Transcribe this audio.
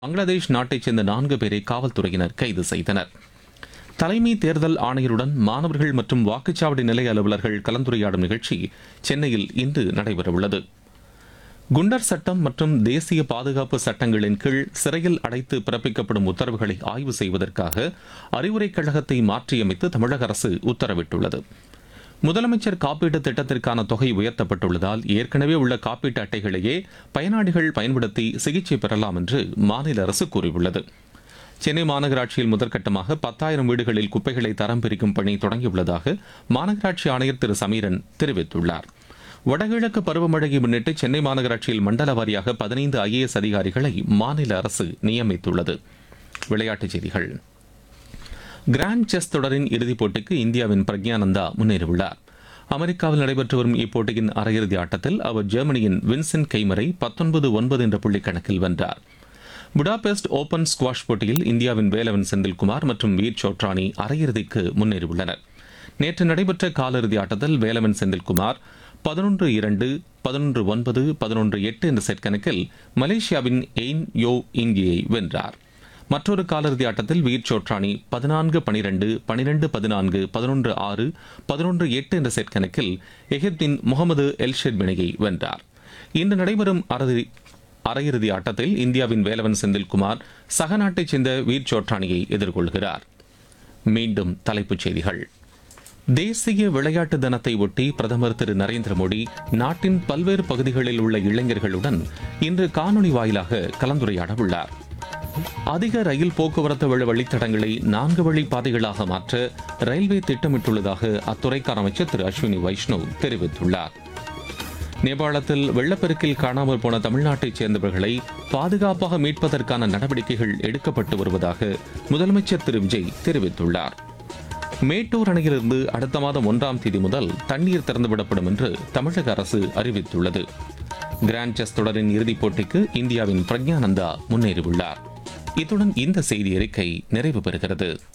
பங்களாதேஷ் நாட்டைச் சேர்ந்த நான்கு பேரை காவல்துறையினர் கைது செய்தனர் தலைமை தேர்தல் ஆணையருடன் மாணவர்கள் மற்றும் வாக்குச்சாவடி நிலைய அலுவலர்கள் கலந்துரையாடும் நிகழ்ச்சி சென்னையில் இன்று நடைபெறவுள்ளது குண்டர் சட்டம் மற்றும் தேசிய பாதுகாப்பு சட்டங்களின் கீழ் சிறையில் அடைத்து பிறப்பிக்கப்படும் உத்தரவுகளை ஆய்வு செய்வதற்காக அறிவுரைக் கழகத்தை மாற்றியமைத்து தமிழக அரசு உத்தரவிட்டுள்ளது முதலமைச்சர் காப்பீட்டு திட்டத்திற்கான தொகை உயர்த்தப்பட்டுள்ளதால் ஏற்கனவே உள்ள காப்பீட்டு அட்டைகளையே பயனாளிகள் பயன்படுத்தி சிகிச்சை பெறலாம் என்று மாநில அரசு கூறியுள்ளது சென்னை மாநகராட்சியில் முதற்கட்டமாக பத்தாயிரம் வீடுகளில் குப்பைகளை தரம் பிரிக்கும் பணி தொடங்கியுள்ளதாக மாநகராட்சி ஆணையர் திரு சமீரன் தெரிவித்துள்ளார் வடகிழக்கு பருவமழையை முன்னிட்டு சென்னை மாநகராட்சியில் மண்டல வாரியாக பதினைந்து ஐஏஎஸ் அதிகாரிகளை மாநில அரசு நியமித்துள்ளது விளையாட்டுச் செய்திகள் கிராண்ட் செஸ் தொடரின் இறுதிப் போட்டிக்கு இந்தியாவின் பிரக்ஞானந்தா முன்னேறியுள்ளார் அமெரிக்காவில் நடைபெற்று வரும் இப்போட்டியின் அரையிறுதி ஆட்டத்தில் அவர் ஜெர்மனியின் வின்சென்ட் கெய்மரை பத்தொன்பது ஒன்பது என்ற புள்ளி கணக்கில் வென்றார் புடாபெஸ்ட் ஓபன் ஸ்குவாஷ் போட்டியில் இந்தியாவின் வேலவன் செந்தில்குமார் மற்றும் வீர் சோட்ரானி அரையிறுதிக்கு முன்னேறியுள்ளனர் நேற்று நடைபெற்ற காலிறுதி ஆட்டத்தில் வேலவன் செந்தில்குமார் பதினொன்று இரண்டு பதினொன்று ஒன்பது பதினொன்று எட்டு என்ற செட் கணக்கில் மலேசியாவின் எயின் யோ இங்கியை வென்றார் மற்றொரு காலிறுதி ஆட்டத்தில் வீர் சோட்ரானி பதினான்கு பனிரெண்டு பனிரெண்டு பதினான்கு பதினொன்று ஆறு பதினொன்று எட்டு என்ற செட் கணக்கில் எகிப்தின் முகமது எல்ஷெட் இணையை வென்றார் இன்று நடைபெறும் அறுதி அரையிறுதி ஆட்டத்தில் இந்தியாவின் வேலவன் செந்தில்குமார் சக நாட்டைச் சேர்ந்த வீர் சோட்ரானியை எதிர்கொள்கிறார் மீண்டும் தலைப்புச் செய்திகள் தேசிய விளையாட்டு தினத்தை ஒட்டி பிரதமர் திரு நரேந்திர மோடி நாட்டின் பல்வேறு பகுதிகளில் உள்ள இளைஞர்களுடன் இன்று காணொலி வாயிலாக கலந்துரையாட உள்ளார் அதிக ரயில் போக்குவரத்து வழி வழித்தடங்களை நான்கு வழி பாதைகளாக மாற்ற ரயில்வே திட்டமிட்டுள்ளதாக அத்துறைக்கான அமைச்சர் திரு அஸ்வினி வைஷ்ணவ் தெரிவித்துள்ளார் நேபாளத்தில் வெள்ளப்பெருக்கில் காணாமல் போன தமிழ்நாட்டைச் சேர்ந்தவர்களை பாதுகாப்பாக மீட்பதற்கான நடவடிக்கைகள் எடுக்கப்பட்டு வருவதாக முதலமைச்சர் திரு விஜய் தெரிவித்துள்ளார் மேட்டூர் அணையிலிருந்து அடுத்த மாதம் ஒன்றாம் தேதி முதல் தண்ணீர் திறந்துவிடப்படும் என்று தமிழக அரசு அறிவித்துள்ளது கிராண்ட் செஸ் தொடரின் இறுதிப் போட்டிக்கு இந்தியாவின் பிரக்ஞானந்தா முன்னேறியுள்ளார் இத்துடன் இந்த செய்தி அறிக்கை நிறைவு பெறுகிறது